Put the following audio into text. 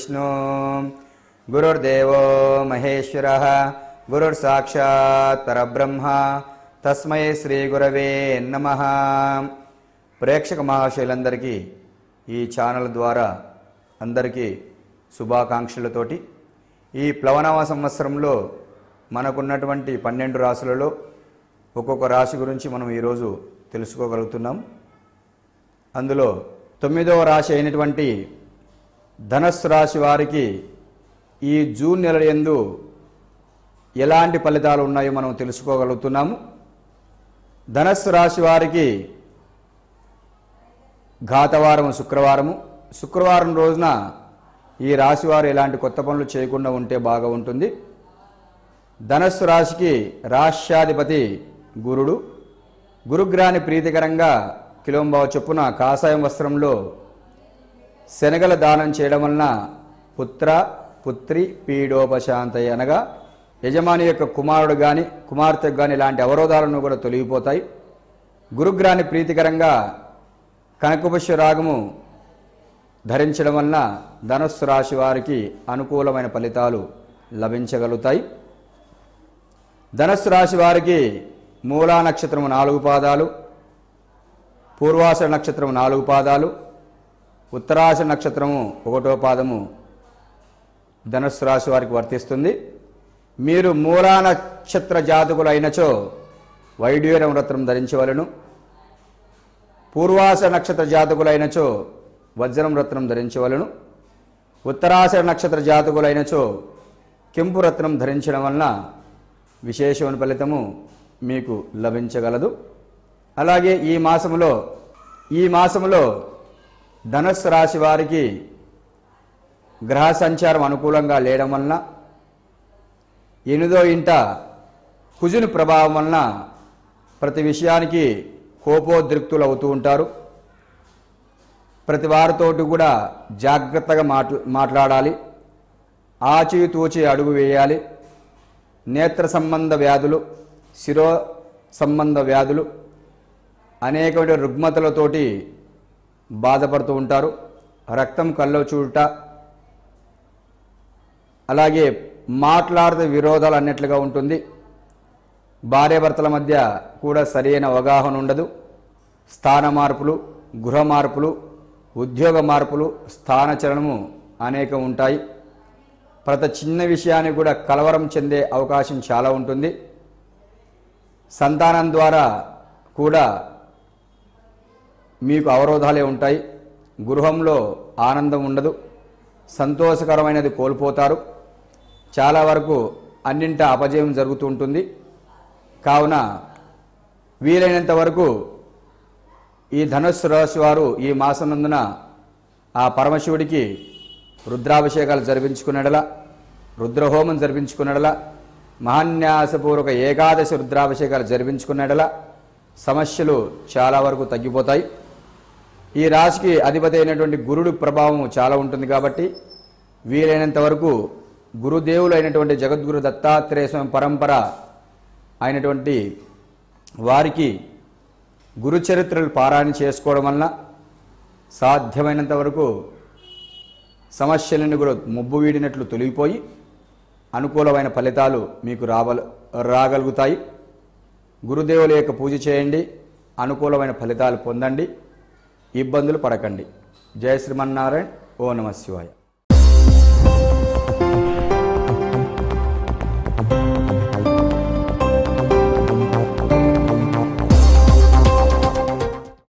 గురుర్విష్ణు గురుర్దేవో మహేశ్వర గురుర్సాక్షాత్ పరబ్రహ్మ తస్మై శ్రీ గురవే నమ ప్రేక్షక మహాశయులందరికీ ఈ ఛానల్ ద్వారా అందరికీ శుభాకాంక్షలతోటి ఈ ప్లవనవ సంవత్సరంలో మనకున్నటువంటి పన్నెండు రాసులలో ఒక్కొక్క రాశి గురించి మనం ఈరోజు తెలుసుకోగలుగుతున్నాం అందులో తొమ్మిదవ రాశి అయినటువంటి ధనస్సు రాశి వారికి ఈ జూన్ నెల ఎందు ఎలాంటి ఫలితాలు ఉన్నాయో మనం తెలుసుకోగలుగుతున్నాము ధనస్సు రాశి వారికి ఘాతవారం శుక్రవారము శుక్రవారం రోజున ఈ రాశి వారు ఎలాంటి కొత్త పనులు చేయకుండా ఉంటే బాగా ఉంటుంది ధనస్సు రాశికి రాష్ట్రాధిపతి గురుడు గురుగ్రాని ప్రీతికరంగా కిలోంబావ చొప్పున కాషాయం వస్త్రంలో శనగల దానం చేయడం వలన పుత్ర పుత్రి పీడోపశాంతయ్య అనగా యజమాని యొక్క కుమారుడు కానీ కుమార్తెకు కానీ ఇలాంటి అవరోధాలను కూడా తొలగిపోతాయి గురుగ్రాని ప్రీతికరంగా కనకపుష్య రాగము ధరించడం వలన ధనస్సు రాశి వారికి అనుకూలమైన ఫలితాలు లభించగలుగుతాయి ధనస్సు రాశి వారికి మూలా నక్షత్రము నాలుగు పాదాలు పూర్వాష నక్షత్రము నాలుగు పాదాలు ఉత్తరాష నక్షత్రము ఒకటో పాదము ధనుస్సు రాశి వారికి వర్తిస్తుంది మీరు మూలా నక్షత్ర జాతకులు అయినచో వైడ్యూరం వ్రతం ధరించవలను పూర్వాష నక్షత్ర జాతకులైనచో వజ్రం రత్నం ధరించవలను ఉత్తరాష నక్షత్ర జాతకులైనచో కెంపు రత్నం ధరించడం వలన విశేషమైన ఫలితము మీకు లభించగలదు అలాగే ఈ మాసములో ఈ మాసములో ధనస్సు రాశి వారికి గ్రహ సంచారం అనుకూలంగా లేయడం వలన ఎనిమిదో ఇంట కుజుని ప్రభావం వలన ప్రతి విషయానికి కోపోద్రిక్తులు అవుతూ ఉంటారు ప్రతి వారితోటి కూడా జాగ్రత్తగా మాట్లా మాట్లాడాలి ఆచితూచి అడుగు వేయాలి నేత్ర సంబంధ వ్యాధులు శిరో సంబంధ వ్యాధులు అనేకమైన రుగ్మతలతోటి బాధపడుతూ ఉంటారు రక్తం కల్లో చూడట అలాగే మాట్లాడితే విరోధాలు అన్నట్లుగా ఉంటుంది భార్యాభర్తల మధ్య కూడా సరైన అవగాహన ఉండదు స్థాన మార్పులు గృహ మార్పులు ఉద్యోగ మార్పులు స్థానచలనము అనేకం ఉంటాయి ప్రతి చిన్న విషయానికి కూడా కలవరం చెందే అవకాశం చాలా ఉంటుంది సంతానం ద్వారా కూడా మీకు అవరోధాలే ఉంటాయి గృహంలో ఆనందం ఉండదు సంతోషకరమైనది కోల్పోతారు చాలా వరకు అన్నింట అపజయం జరుగుతూ ఉంటుంది కావున వీలైనంత వరకు ఈ ధనుస్సు రాశి వారు ఈ మాసనందున ఆ పరమశివుడికి రుద్రాభిషేకాలు జరిపించుకున్నడలా రుద్రహోమం జరిపించుకున్నడలా మహాన్యాసపూర్వక ఏకాదశి రుద్రాభిషేకాలు జరిపించుకున్నడలా సమస్యలు చాలా వరకు తగ్గిపోతాయి ఈ రాశికి అధిపతి అయినటువంటి గురుడు ప్రభావం చాలా ఉంటుంది కాబట్టి వీలైనంత వరకు గురుదేవులు అయినటువంటి జగద్గురు దత్తాత్రేయ స్వామి పరంపర అయినటువంటి వారికి గురు చరిత్రలు పారాయణ చేసుకోవడం వలన సాధ్యమైనంత వరకు సమస్యలను కూడా ముబ్బు వీడినట్లు తొలగిపోయి అనుకూలమైన ఫలితాలు మీకు రావల రాగలుగుతాయి గురుదేవుల యొక్క పూజ చేయండి అనుకూలమైన ఫలితాలు పొందండి ఇబ్బందులు పడకండి జయ శ్రీమన్నారాయణ ఓ నమ శివాయ